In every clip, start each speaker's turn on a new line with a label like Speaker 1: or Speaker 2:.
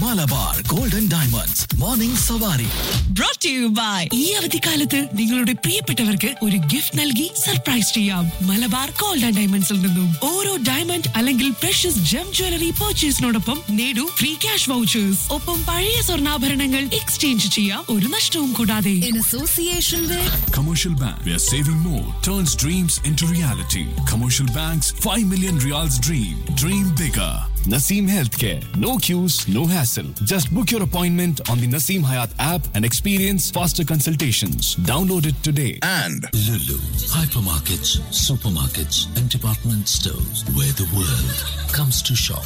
Speaker 1: Malabar golden diamonds morning സവാരി
Speaker 2: brought to you by ഈ അവധിക്കാലത്ത് നിങ്ങളുടെ പ്രിയപ്പെട്ടവർക്ക് ഒരു ഗിഫ്റ്റ് നൽകി സർപ്രൈസ് ചെയ്യാം മലബാർ ഗോൾഡ് ആൻഡ് ഡയമണ്ട്സിൽ നിന്നും ഓരോ ഡയമണ്ട് അല്ലെങ്കിൽ പ്രഷ്യസ് ജം ജ്വല്ലറി പർച്ചേസിനോടൊപ്പം നേടൂ ഫ്രീ ക്യാഷ് വൗച്ചേഴ്സ് ഒപ്പം പഴയ സ്വർണ്ണാഭരണങ്ങൾ എക്സ്ചേഞ്ച് ചെയ്യാം ഒരു നഷ്ടവും കൂടാതെ
Speaker 3: in association with
Speaker 4: Commercial Bank, where saving more turns dreams into reality. Commercial Bank's 5 million reals dream. Dream bigger.
Speaker 5: Naseem Healthcare. No queues, no hassle. Just book your appointment on the Naseem Hayat app and experience faster consultations. Download it today.
Speaker 1: and
Speaker 6: Lulu, hypermarkets, supermarkets, and department stores where the world comes to shop.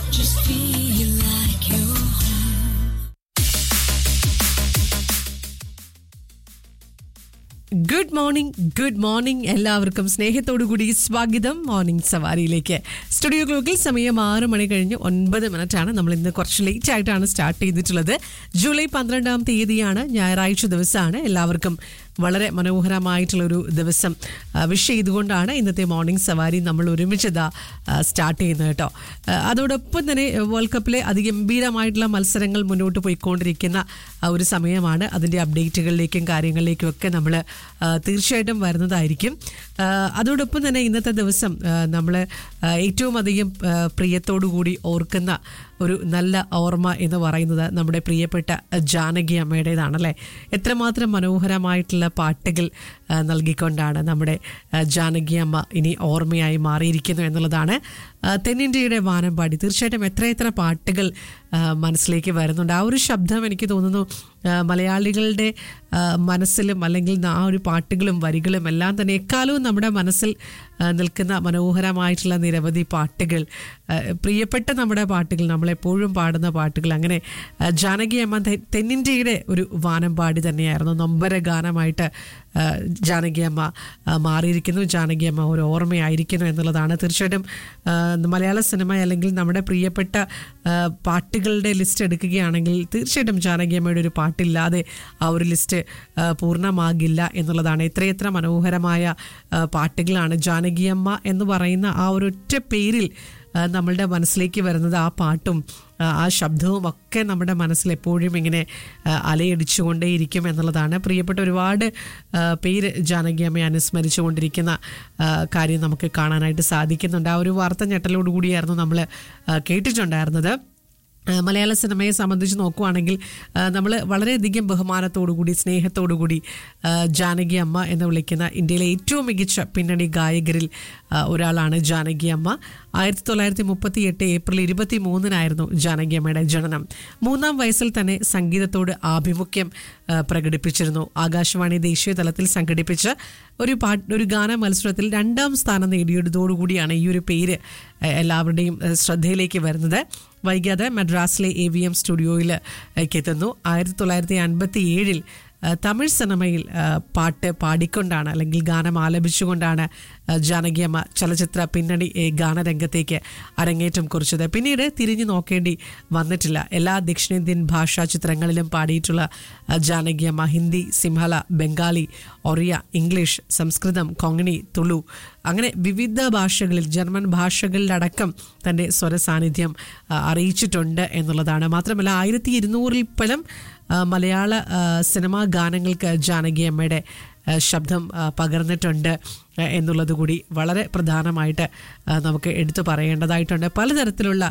Speaker 7: Good morning good morning എല്ലാവർക്കും സ്നേഹത്തോടു കൂടി സ്വാഗതം morning സവാരിയിലേക്ക് studio ക്ലോക്കിൽ സമയം ആറ് മണി കഴിഞ്ഞ് ഒൻപത് minute ആണ് നമ്മൾ ഇന്ന് കുറച്ച് ലേറ്റ് ആയിട്ടാണ് സ്റ്റാർട്ട് ചെയ്തിട്ടുള്ളത് ജൂലൈ പന്ത്രണ്ടാം തീയതിയാണ് ഞായറാഴ്ച ദിവസമാണ് എല്ലാവർക്കും വളരെ മനോഹരമായിട്ടുള്ള ഒരു ദിവസം വിഷ് ചെയ്തുകൊണ്ടാണ് ഇന്നത്തെ മോർണിംഗ് സവാരി നമ്മൾ ഒരുമിച്ചതാ സ്റ്റാർട്ട് ചെയ്യുന്നത് കേട്ടോ ആ, അതോടൊപ്പം തന്നെ വേൾഡ് കപ്പിലെ അതിഗംഭീരമായിട്ടുള്ള മത്സരങ്ങൾ മുന്നോട്ട് പോയിക്കൊണ്ടിരിക്കുന്ന ആ ഒരു സമയമാണ് അതിൻ്റെ അപ്ഡേറ്റുകളിലേക്കും കാര്യങ്ങളിലേക്കും ഒക്കെ നമ്മൾ തീർച്ചയായിട്ടും വരുന്നതായിരിക്കും ആ, അതോടൊപ്പം തന്നെ ഇന്നത്തെ ദിവസം നമ്മൾ ഏറ്റവും അധികം ആ, പ്രിയത്തോടു കൂടി ഓർക്കുന്ന ഒരു നല്ല ഓർമ്മ എന്ന് പറയുന്നത് നമ്മുടെ പ്രിയപ്പെട്ട ജാനകി അമ്മയുടേതാണല്ലേ എത്രമാത്രം മനോഹരമായിട്ടുള്ള പാട്ടുകൾ ആ, നൽകിക്കൊണ്ടാണ് നമ്മുടെ ആ, ജാനകി അമ്മ ഇനി ഓർമ്മയായി മാറിയിരിക്കുന്നു എന്നുള്ളതാണ് ആ, തെന്നിന്ത്യയുടെ വാനമ്പാടി തീർച്ചയായിട്ടും എത്രയെത്ര പാട്ടുകൾ ആ, മനസ്സിലേക്ക് വരുന്നുണ്ട് ആ ഒരു ശബ്ദം എനിക്ക് തോന്നുന്നു ആ, മലയാളികളുടെ ആ, മനസ്സിലും അല്ലെങ്കിൽ ആ ഒരു പാട്ടുകളും വരികളും എല്ലാം തന്നെ എക്കാലവും നമ്മുടെ മനസ്സിൽ ആ, നിൽക്കുന്ന മനോഹരമായിട്ടുള്ള നിരവധി പാട്ടുകൾ ആ, പ്രിയപ്പെട്ട നമ്മുടെ പാട്ടുകൾ നമ്മളെപ്പോഴും പാടുന്ന പാട്ടുകൾ അങ്ങനെ ആ, ജാനകി അമ്മ തെ- തെന്നിന്ത്യയുടെ ഒരു വാനമ്പാടി തന്നെയായിരുന്നു നൊമ്പര ഗാനമായിട്ട് ആ, ജാനകി അമ്മ ആ, മാറിയിരിക്കുന്നു ജാനകി അമ്മ ഒരു ഓർമ്മയായിരിക്കുന്നു എന്നുള്ളതാണ് തീർച്ചയായിട്ടും ആ, മലയാള സിനിമ അല്ലെങ്കിൽ നമ്മുടെ പ്രിയപ്പെട്ട ആ, പാട്ടുകളുടെ ലിസ്റ്റ് എടുക്കുകയാണെങ്കിൽ തീർച്ചയായിട്ടും ജാനകി അമ്മയുടെ ഒരു പാട്ടില്ലാതെ ആ ഒരു ലിസ്റ്റ് ആ, പൂർണ്ണമാകില്ല എന്നുള്ളതാണ് എത്രയെത്ര മനോഹരമായ ആ, പാട്ടുകളാണ് ജാനകിയമ്മ എന്ന് പറയുന്ന ആ ഒരൊറ്റ പേരിൽ ആ, നമ്മളുടെ മനസ്സിലേക്ക് വരുന്നത് ആ പാട്ടും ആ, ആ ശബ്ദവും ഒക്കെ നമ്മുടെ മനസ്സിൽ എപ്പോഴും ഇങ്ങനെ ആ, അലയടിച്ചുകൊണ്ടേയിരിക്കും എന്നുള്ളതാണ് പ്രിയപ്പെട്ട ഒരുപാട് ആ, പേര് ജാനകിയമ്മയെ അനുസ്മരിച്ചുകൊണ്ടിരിക്കുന്ന ആ, കാര്യം നമുക്ക് കാണാനായിട്ട് സാധിക്കുന്നുണ്ട് ആ ഒരു വാർത്ത ഞെട്ടലോടുകൂടിയായിരുന്നു നമ്മൾ കേട്ടിട്ടുണ്ടായിരുന്നത് ആ, മലയാള സിനിമയെ സംബന്ധിച്ച് നോക്കുവാണെങ്കിൽ നമ്മൾ വളരെയധികം ബഹുമാനത്തോടുകൂടി സ്നേഹത്തോടുകൂടി ആ, ജാനകി അമ്മ എന്ന് വിളിക്കുന്ന ഇന്ത്യയിലെ ഏറ്റവും മികച്ച പിന്നണി ഗായകരിൽ ആ, ഒരാളാണ് ജാനകി അമ്മ ആയിരത്തി തൊള്ളായിരത്തി മുപ്പത്തി എട്ട് ഏപ്രിൽ ഇരുപത്തി മൂന്നിനായിരുന്നു ജാനകി അമ്മയുടെ ജനനം മൂന്നാം വയസ്സിൽ തന്നെ സംഗീതത്തോട് ആഭിമുഖ്യം ആ, പ്രകടിപ്പിച്ചിരുന്നു ആകാശവാണി ദേശീയ തലത്തിൽ സംഘടിപ്പിച്ച ഒരു പാട്ട് ഒരു ഗാന മത്സരത്തിൽ രണ്ടാം സ്ഥാനം നേടിയതോടുകൂടിയാണ് ഈ ഒരു പേര് ആ, എല്ലാവരുടെയും ആ, ശ്രദ്ധയിലേക്ക് വരുന്നത് വൈകാതെ മദ്രാസിലെ എ വി എം സ്റ്റുഡിയോയിൽ എത്തുന്നു ആയിരത്തി തൊള്ളായിരത്തി അൻപത്തി ഏഴിൽ തമിഴ് സിനിമയിൽ ആ, പാട്ട് പാടിക്കൊണ്ടാണ് അല്ലെങ്കിൽ ഗാനം ആലപിച്ചുകൊണ്ടാണ് ആ, ജാനകിയമ്മ ചലച്ചിത്ര പിന്നണി ഏ, ഗാനരംഗത്തേക്ക് അരങ്ങേറ്റം കുറിച്ചത് പിന്നീട് തിരിഞ്ഞു നോക്കേണ്ടി വന്നിട്ടില്ല എല്ലാ ദക്ഷിണേന്ത്യൻ ഭാഷാ ചിത്രങ്ങളിലും പാടിയിട്ടുള്ള ആ, ജാനകിയമ്മ ഹിന്ദി സിംഹള ബംഗാളി ഒറിയ ഇംഗ്ലീഷ് സംസ്കൃതം കൊങ്ങണി തുളു അങ്ങനെ വിവിധ ഭാഷകളിൽ ജർമ്മൻ ഭാഷകളിലടക്കം തൻ്റെ സ്വര സാന്നിധ്യം ആ, അറിയിച്ചിട്ടുണ്ട് എന്നുള്ളതാണ് മാത്രമല്ല ആയിരത്തി ഇരുന്നൂറിൽ പരം ആ, മലയാള ആ, സിനിമാ ഗാനങ്ങൾക്ക് ജാനകി അമ്മയുടെ ആ, ശബ്ദം ആ, പകർന്നിട്ടുണ്ട് ആ, എന്നുള്ളത് കൂടി വളരെ പ്രധാനമായിട്ട് ആ, നമുക്ക് എടുത്തു പറയേണ്ടതായിട്ടുണ്ട് പലതരത്തിലുള്ള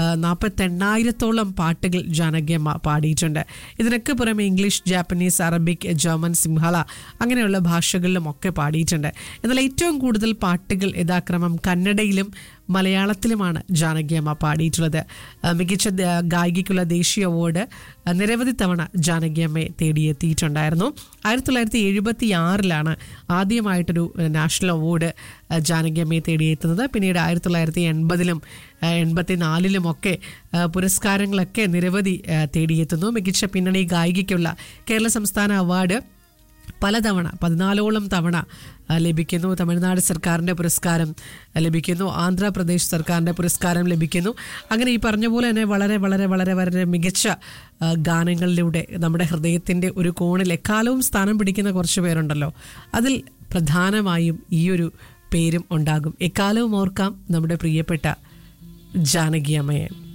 Speaker 7: നാൽപ്പത്തെണ്ണായിരത്തോളം പാട്ടുകൾ ജാനകിയമ്മ പാടിയിട്ടുണ്ട് ഇതിനൊക്കെ പുറമെ English Japanese Arabic German Sinhala അങ്ങനെയുള്ള ഭാഷകളിലും ഒക്കെ പാടിയിട്ടുണ്ട് എന്നാൽ ഏറ്റവും കൂടുതൽ പാട്ടുകൾ യഥാക്രമം കന്നഡയിലും മലയാളത്തിലുമാണ് ജാനകിയമ്മ പാടിയിട്ടുള്ളത് ആ, മികച്ച ദ- ഗായികയ്ക്കുള്ള ദേശീയ അവാർഡ് ആ, നിരവധി തവണ ജാനകിയമ്മയെ തേടിയെത്തിയിട്ടുണ്ടായിരുന്നു ആയിരത്തി തൊള്ളായിരത്തി എഴുപത്തി ആറിലാണ് ആദ്യമായിട്ടൊരു നാഷണൽ അവാർഡ് ആ, ജാനകിയമ്മയെ തേടിയെത്തുന്നത് പിന്നീട് ആയിരത്തി തൊള്ളായിരത്തി എൺപതിലും എൺപത്തി നാലിലുമൊക്കെ പുരസ്കാരങ്ങളൊക്കെ നിരവധി ആ, തേടിയെത്തുന്നു മികച്ച പിന്നണി ഗായികയ്ക്കുള്ള കേരള സംസ്ഥാന അവാർഡ് പലതവണ പതിനാലോളം തവണ ആ, ലഭിക്കുന്നു തമിഴ്നാട് സർക്കാരിൻ്റെ പുരസ്കാരം ആ, ലഭിക്കുന്നു ആന്ധ്രാപ്രദേശ് സർക്കാരിൻ്റെ പുരസ്കാരം ലഭിക്കുന്നു അങ്ങനെ ഈ പറഞ്ഞ പോലെ തന്നെ വളരെ വളരെ വളരെ വളരെ മികച്ച ആ, ഗാനങ്ങളിലൂടെ നമ്മുടെ ഹൃദയത്തിൻ്റെ ഒരു കോണിൽ എക്കാലവും സ്ഥാനം പിടിക്കുന്ന കുറച്ച് പേരുണ്ടല്ലോ അതിൽ പ്രധാനമായും ഈ ഒരു പേരും ഉണ്ടാകും എക്കാലവും ഓർക്കാം നമ്മുടെ പ്രിയപ്പെട്ട ജാനകി അമ്മയെ